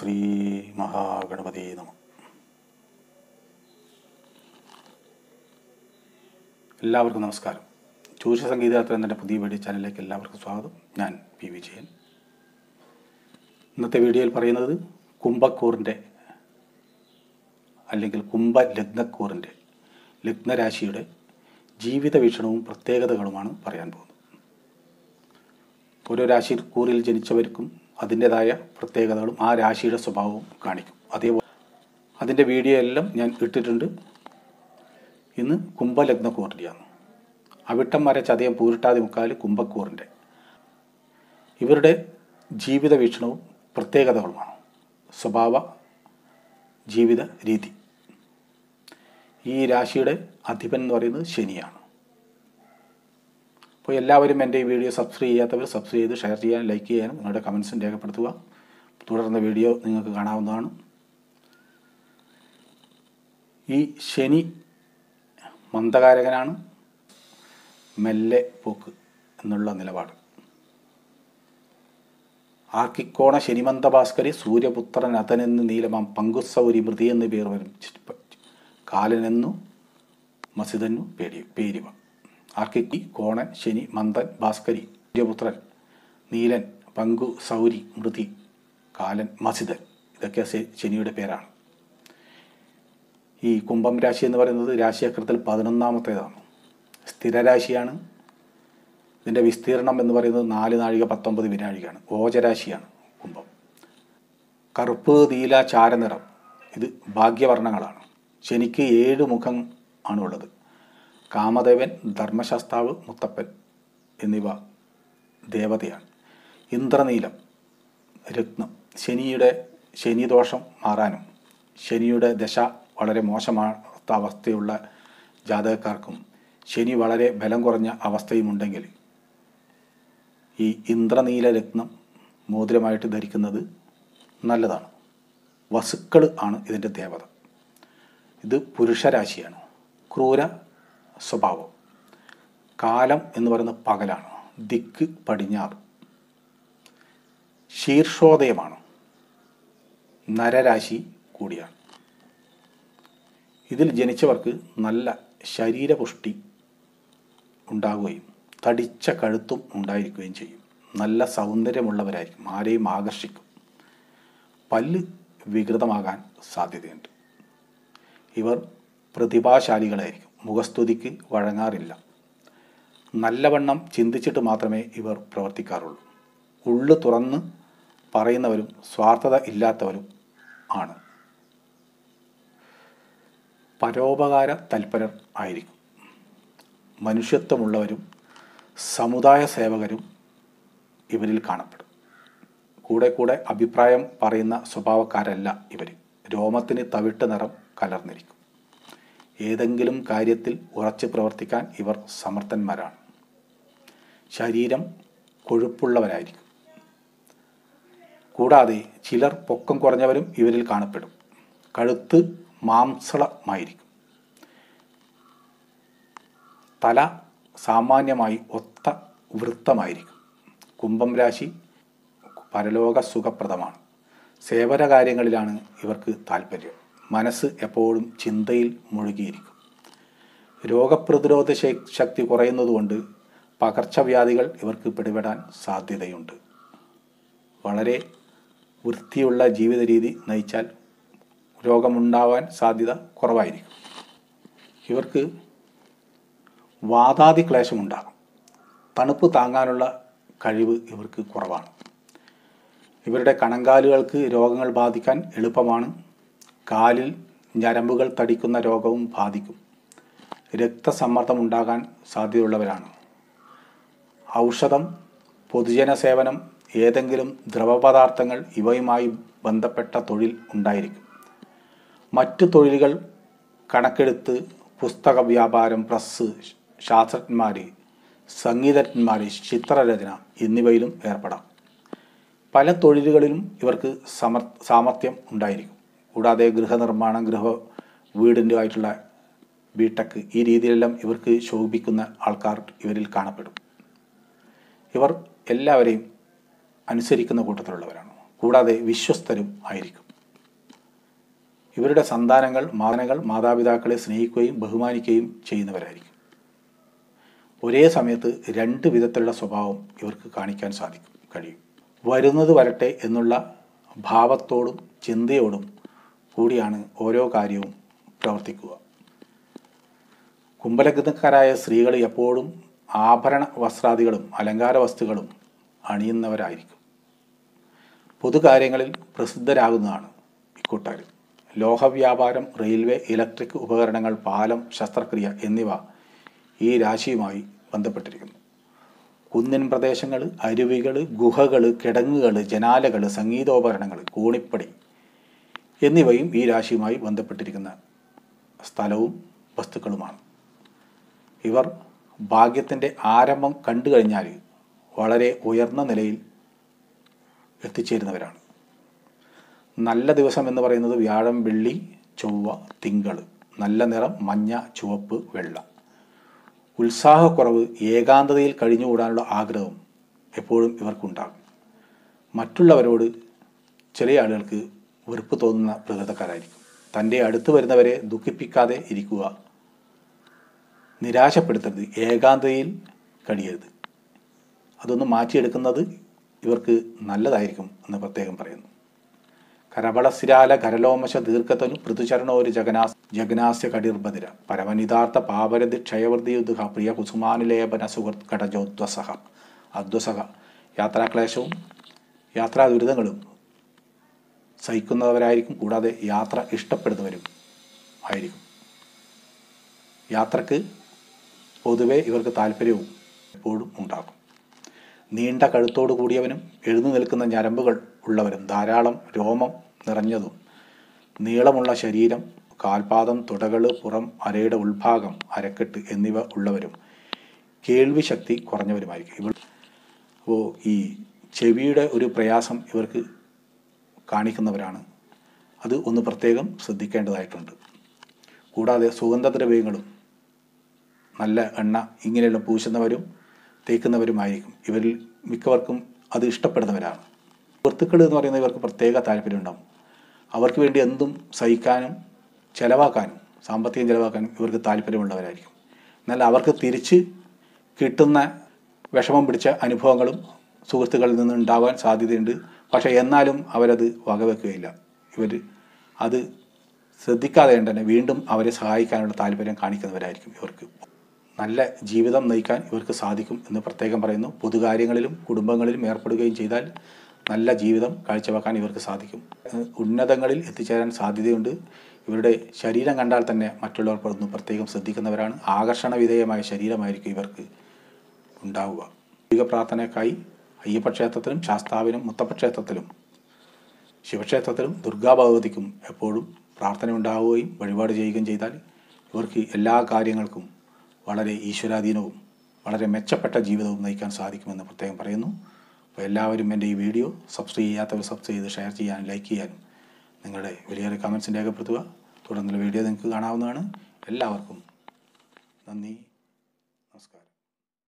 ശ്രീ മഹാഗണപതി നമ എല്ലാവർക്കും നമസ്കാരം ജ്യോതിഷ സംഗീതയാത്ര എന്നെ പുതിയ വീഡിയോ ചാനലിലേക്ക് എല്ലാവർക്കും സ്വാഗതം ഞാൻ പി വിജയൻ ഇന്നത്തെ വീഡിയോയിൽ പറയുന്നത് കുംഭക്കൂറിൻ്റെ അല്ലെങ്കിൽ കുംഭ ലഗ്നക്കൂറിൻ്റെ ലഗ്നരാശിയുടെ ജീവിത വീക്ഷണവും പ്രത്യേകതകളുമാണ് പറയാൻ പോകുന്നത് ഓരോ രാശി കൂറിൽ ജനിച്ചവർക്കും അതിൻ്റെതായ പ്രത്യേകതകളും ആ രാശിയുടെ സ്വഭാവവും കാണിക്കും അതേപോലെ അതിൻ്റെ വീഡിയോ എല്ലാം ഞാൻ ഇട്ടിട്ടുണ്ട് ഇന്ന് കുംഭലഗ്നക്കൂറിൻ്റെയാണ് അവിട്ടം വരെ ചതയം പൂരിട്ടാതി മുക്കാൽ കുംഭക്കൂറിൻ്റെ ഇവരുടെ ജീവിത വീക്ഷണവും പ്രത്യേകതകളുമാണ് സ്വഭാവ ജീവിത രീതി ഈ രാശിയുടെ അധിപൻ എന്ന് പറയുന്നത് ശനിയാണ് അപ്പോൾ എല്ലാവരും എൻ്റെ ഈ വീഡിയോ സബ്സ്ക്രൈബ് ചെയ്യാത്തവർ സബ്സ്ക്രൈബ് ചെയ്ത് ഷെയർ ചെയ്യാനും ലൈക്ക് ചെയ്യാനും നിങ്ങളുടെ കമൻസും രേഖപ്പെടുത്തുക തുടർന്ന വീഡിയോ നിങ്ങൾക്ക് കാണാവുന്നതാണ് ഈ ശനി മന്ദകാരകനാണ് മെല്ലെ പോക്ക് എന്നുള്ള നിലപാട് ആർക്കിക്കോണ ശനിമന്ത ഭാസ്കരി സൂര്യപുത്രൻ അതനെന്ന് നീലമാം പങ്കുസൗരി മൃതി എന്ന് പേർ വരും കാലനെന്നു മസിതന്നു പേടി പേരിവ ആർക്കിക്കി കോണൻ ശനി മന്ദൻ ഭാസ്കരി സൂര്യപുത്രൻ നീലൻ പങ്കു സൗരി മൃതി കാലൻ മസിതൻ ഇതൊക്കെ ശ- ശനിയുടെ പേരാണ് ഈ കുംഭം രാശി എന്ന് പറയുന്നത് രാശിചക്രത്തിൽ പതിനൊന്നാമത്തേതാണ് സ്ഥിരരാശിയാണ് ഇതിൻ്റെ വിസ്തീർണം എന്ന് പറയുന്നത് നാല് നാഴിക പത്തൊമ്പത് വിനാഴികയാണ് ഓജരാശിയാണ് കുംഭം കറുപ്പ് നീല ചാരനിറം ഇത് ഭാഗ്യവർണ്ണങ്ങളാണ് ശനിക്ക് ഏഴ് മുഖം ആണുള്ളത് കാമദേവൻ ധർമ്മശാസ്താവ് മുത്തപ്പൻ എന്നിവ ദേവതയാണ് ഇന്ദ്രനീലം രത്നം ശനിയുടെ ശനിദോഷം മാറാനും ശനിയുടെ ദശ വളരെ മോശമാത്ത അവസ്ഥയുള്ള ജാതകക്കാർക്കും ശനി വളരെ ബലം കുറഞ്ഞ അവസ്ഥയുമുണ്ടെങ്കിൽ ഈ ഇന്ദ്രനീല രത്നം മോതിരമായിട്ട് ധരിക്കുന്നത് നല്ലതാണ് വസുക്കൾ ആണ് ഇതിൻ്റെ ദേവത ഇത് പുരുഷരാശിയാണ് ക്രൂര സ്വഭാവം കാലം എന്ന് പറയുന്നത് പകലാണ് ദിക്ക് പടിഞ്ഞാറ് ശീർഷോദയമാണ് നരരാശി കൂടിയാണ് ഇതിൽ ജനിച്ചവർക്ക് നല്ല ശരീരപുഷ്ടി ഉണ്ടാവുകയും തടിച്ച കഴുത്തും ഉണ്ടായിരിക്കുകയും ചെയ്യും നല്ല സൗന്ദര്യമുള്ളവരായിരിക്കും ആരെയും ആകർഷിക്കും പല്ല് വികൃതമാകാൻ സാധ്യതയുണ്ട് ഇവർ പ്രതിഭാശാലികളായിരിക്കും മുഖസ്തുതിക്ക് വഴങ്ങാറില്ല നല്ലവണ്ണം ചിന്തിച്ചിട്ട് മാത്രമേ ഇവർ പ്രവർത്തിക്കാറുള്ളൂ ഉള്ളു തുറന്ന് പറയുന്നവരും സ്വാർത്ഥത ഇല്ലാത്തവരും ആണ് പരോപകാര തൽപരർ ആയിരിക്കും മനുഷ്യത്വമുള്ളവരും സമുദായ സേവകരും ഇവരിൽ കാണപ്പെടും കൂടെ കൂടെ അഭിപ്രായം പറയുന്ന സ്വഭാവക്കാരല്ല ഇവർ രോമത്തിന് തവിട്ട് നിറം കലർന്നിരിക്കും ഏതെങ്കിലും കാര്യത്തിൽ ഉറച്ചു പ്രവർത്തിക്കാൻ ഇവർ സമർത്ഥന്മാരാണ് ശരീരം കൊഴുപ്പുള്ളവരായിരിക്കും കൂടാതെ ചിലർ പൊക്കം കുറഞ്ഞവരും ഇവരിൽ കാണപ്പെടും കഴുത്ത് മാംസളമായിരിക്കും തല സാമാന്യമായി ഒത്ത വൃത്തമായിരിക്കും കുംഭം രാശി പരലോക സുഖപ്രദമാണ് സേവന കാര്യങ്ങളിലാണ് ഇവർക്ക് താല്പര്യം മനസ്സ് എപ്പോഴും ചിന്തയിൽ മുഴുകിയിരിക്കും രോഗപ്രതിരോധ ശേ- ശക്തി കുറയുന്നതുകൊണ്ട് പകർച്ചവ്യാധികൾ ഇവർക്ക് പിടിപെടാൻ സാധ്യതയുണ്ട് വളരെ വൃത്തിയുള്ള ജീവിത രീതി നയിച്ചാൽ രോഗമുണ്ടാവാൻ സാധ്യത കുറവായിരിക്കും ഇവർക്ക് വാതാതി ക്ലേശമുണ്ടാകും തണുപ്പ് താങ്ങാനുള്ള കഴിവ് ഇവർക്ക് കുറവാണ് ഇവരുടെ കണങ്കാലുകൾക്ക് രോഗങ്ങൾ ബാധിക്കാൻ എളുപ്പമാണ് കാലിൽ ഞരമ്പുകൾ തടിക്കുന്ന രോഗവും ബാധിക്കും രക്തസമ്മർദ്ദം ഉണ്ടാകാൻ സാധ്യതയുള്ളവരാണ് ഔഷധം പൊതുജന സേവനം ഏതെങ്കിലും ദ്രവപദാർത്ഥങ്ങൾ ഇവയുമായി ബന്ധപ്പെട്ട തൊഴിൽ ഉണ്ടായിരിക്കും മറ്റു തൊഴിലുകൾ കണക്കെടുത്ത് പുസ്തക വ്യാപാരം പ്രസ് ശാസ്ത്രജ്ഞന്മാർ സംഗീതജ്ഞന്മാർ ചിത്രരചന എന്നിവയിലും ഏർപ്പെടാം പല തൊഴിലുകളിലും ഇവർക്ക് സമർ സാമർത്ഥ്യം ഉണ്ടായിരിക്കും കൂടാതെ ഗൃഹനിർമ്മാണം ഗൃഹ വീടിൻ്റെ ആയിട്ടുള്ള ബിടെക് ഈ രീതിയിലെല്ലാം ഇവർക്ക് ശോഭിക്കുന്ന ആൾക്കാർ ഇവരിൽ കാണപ്പെടും ഇവർ എല്ലാവരെയും അനുസരിക്കുന്ന കൂട്ടത്തിലുള്ളവരാണ് കൂടാതെ വിശ്വസ്തരും ആയിരിക്കും ഇവരുടെ സന്താനങ്ങൾ മാനങ്ങൾ മാതാപിതാക്കളെ സ്നേഹിക്കുകയും ബഹുമാനിക്കുകയും ചെയ്യുന്നവരായിരിക്കും ഒരേ സമയത്ത് രണ്ട് വിധത്തിലുള്ള സ്വഭാവം ഇവർക്ക് കാണിക്കാൻ സാധിക്കും കഴിയും വരുന്നത് വരട്ടെ എന്നുള്ള ഭാവത്തോടും ചിന്തയോടും കൂടിയാണ് ഓരോ കാര്യവും പ്രവർത്തിക്കുക കുംഭലഗ്നക്കാരായ സ്ത്രീകൾ എപ്പോഴും ആഭരണ വസ്ത്രാദികളും അലങ്കാര വസ്തുക്കളും അണിയുന്നവരായിരിക്കും പൊതുകാര്യങ്ങളിൽ പ്രസിദ്ധരാകുന്നതാണ് ഇക്കൂട്ടർ ലോഹവ്യാപാരം റെയിൽവേ ഇലക്ട്രിക് ഉപകരണങ്ങൾ പാലം ശസ്ത്രക്രിയ എന്നിവ ഈ രാശിയുമായി ബന്ധപ്പെട്ടിരിക്കുന്നു കുന്നിൻ പ്രദേശങ്ങൾ അരുവികൾ ഗുഹകൾ കിടങ്ങുകൾ ജനാലകൾ സംഗീതോപകരണങ്ങൾ കൂണിപ്പടി എന്നിവയും ഈ രാശിയുമായി ബന്ധപ്പെട്ടിരിക്കുന്ന സ്ഥലവും വസ്തുക്കളുമാണ് ഇവർ ഭാഗ്യത്തിൻ്റെ ആരംഭം കണ്ടു കഴിഞ്ഞാൽ വളരെ ഉയർന്ന നിലയിൽ എത്തിച്ചേരുന്നവരാണ് നല്ല ദിവസം എന്ന് പറയുന്നത് വ്യാഴം വെള്ളി ചൊവ്വ തിങ്കൾ നല്ല നിറം മഞ്ഞ ചുവപ്പ് വെള്ള ഉത്സാഹക്കുറവ് ഏകാന്തതയിൽ കഴിഞ്ഞുകൂടാനുള്ള ആഗ്രഹം എപ്പോഴും ഇവർക്കുണ്ടാകും മറ്റുള്ളവരോട് ചില ആളുകൾക്ക് വെറുപ്പ് തോന്നുന്ന പ്രകൃതക്കാരായിരിക്കും തൻ്റെ അടുത്ത് വരുന്നവരെ ദുഃഖിപ്പിക്കാതെ ഇരിക്കുക നിരാശപ്പെടുത്തരുത് ഏകാന്തതയിൽ കഴിയരുത് അതൊന്ന് മാറ്റിയെടുക്കുന്നത് ഇവർക്ക് നല്ലതായിരിക്കും എന്ന് പ്രത്യേകം പറയുന്നു കരബളസിരാല കരലോമശ ദീർഘതനു പൃഥുചരണോര് ജഗനാസ് ജഗനാസ്യ കടിർബദിര പരമനിതാർത്ഥ പാപരതി ക്ഷയവൃതി യുദ്ധ പ്രിയ കുസുമാനുലേപന സുഹൃത് കടജോദ്വസഹ അദ്വസഹ യാത്രാക്ലേശവും യാത്രാ ദുരിതങ്ങളും സഹിക്കുന്നവരായിരിക്കും കൂടാതെ യാത്ര ഇഷ്ടപ്പെടുന്നവരും ആയിരിക്കും യാത്രക്ക് പൊതുവെ ഇവർക്ക് താല്പര്യവും എപ്പോഴും ഉണ്ടാകും നീണ്ട കഴുത്തോടു കൂടിയവനും എഴുന്നു നിൽക്കുന്ന ഞരമ്പുകൾ ഉള്ളവരും ധാരാളം രോമം നിറഞ്ഞതും നീളമുള്ള ശരീരം കാൽപാദം തുടകൾ പുറം അരയുടെ ഉൾഭാഗം അരക്കെട്ട് എന്നിവ ഉള്ളവരും കേൾവി ശക്തി കുറഞ്ഞവരുമായിരിക്കും ഇവർ അപ്പോൾ ഈ ചെവിയുടെ ഒരു പ്രയാസം ഇവർക്ക് കാണിക്കുന്നവരാണ് അത് ഒന്ന് പ്രത്യേകം ശ്രദ്ധിക്കേണ്ടതായിട്ടുണ്ട് കൂടാതെ സുഗന്ധദ്രവ്യങ്ങളും നല്ല എണ്ണ ഇങ്ങനെയുള്ള പൂശുന്നവരും തേക്കുന്നവരുമായിരിക്കും ഇവരിൽ മിക്കവർക്കും അത് ഇഷ്ടപ്പെടുന്നവരാണ് സുഹൃത്തുക്കൾ എന്ന് പറയുന്നത് ഇവർക്ക് പ്രത്യേക താല്പര്യമുണ്ടാകും അവർക്ക് വേണ്ടി എന്തും സഹിക്കാനും ചെലവാക്കാനും സാമ്പത്തികം ചെലവാക്കാനും ഇവർക്ക് താല്പര്യമുള്ളവരായിരിക്കും എന്നാൽ അവർക്ക് തിരിച്ച് കിട്ടുന്ന വിഷമം പിടിച്ച അനുഭവങ്ങളും സുഹൃത്തുക്കളിൽ നിന്ന് ഉണ്ടാകാൻ സാധ്യതയുണ്ട് പക്ഷേ എന്നാലും അവരത് വകവെക്കുകയില്ല ഇവർ അത് ശ്രദ്ധിക്കാതെ തന്നെ വീണ്ടും അവരെ സഹായിക്കാനുള്ള താല്പര്യം കാണിക്കുന്നവരായിരിക്കും ഇവർക്ക് നല്ല ജീവിതം നയിക്കാൻ ഇവർക്ക് സാധിക്കും എന്ന് പ്രത്യേകം പറയുന്നു പൊതുകാര്യങ്ങളിലും കുടുംബങ്ങളിലും ഏർപ്പെടുകയും ചെയ്താൽ നല്ല ജീവിതം കാഴ്ചവെക്കാൻ ഇവർക്ക് സാധിക്കും ഏഹ് ഉന്നതങ്ങളിൽ എത്തിച്ചേരാൻ സാധ്യതയുണ്ട് ഇവരുടെ ശരീരം കണ്ടാൽ തന്നെ മറ്റുള്ളവർ ഒന്ന് പ്രത്യേകം ശ്രദ്ധിക്കുന്നവരാണ് ആകർഷണ വിധേയമായ ശരീരമായിരിക്കും ഇവർക്ക് ഉണ്ടാവുക ദൈവിക പ്രാർത്ഥനയ്ക്കായി അയ്യപ്പ ക്ഷേത്രത്തിലും ശാസ്താവിനും മുത്തപ്പ ക്ഷേത്രത്തിലും ശിവക്ഷേത്രത്തിലും ദുർഗാ ഭഗവതിക്കും എപ്പോഴും പ്രാർത്ഥന ഉണ്ടാവുകയും വഴിപാട് ചെയ്യുകയും ചെയ്താൽ ഇവർക്ക് എല്ലാ കാര്യങ്ങൾക്കും വളരെ ഈശ്വരാധീനവും വളരെ മെച്ചപ്പെട്ട ജീവിതവും നയിക്കാൻ സാധിക്കുമെന്ന് പ്രത്യേകം പറയുന്നു അപ്പോൾ എല്ലാവരും എൻ്റെ ഈ വീഡിയോ സബ്സ്ക്രൈബ് ചെയ്യാത്തവർ സബ്സ്ക്രൈബ് ചെയ്ത് ഷെയർ ചെയ്യാനും ലൈക്ക് ചെയ്യാനും നിങ്ങളുടെ വലിയേറെ കമൻസ് രേഖപ്പെടുത്തുക തുടർന്നുള്ള വീഡിയോ നിങ്ങൾക്ക് കാണാവുന്നതാണ് എല്ലാവർക്കും നന്ദി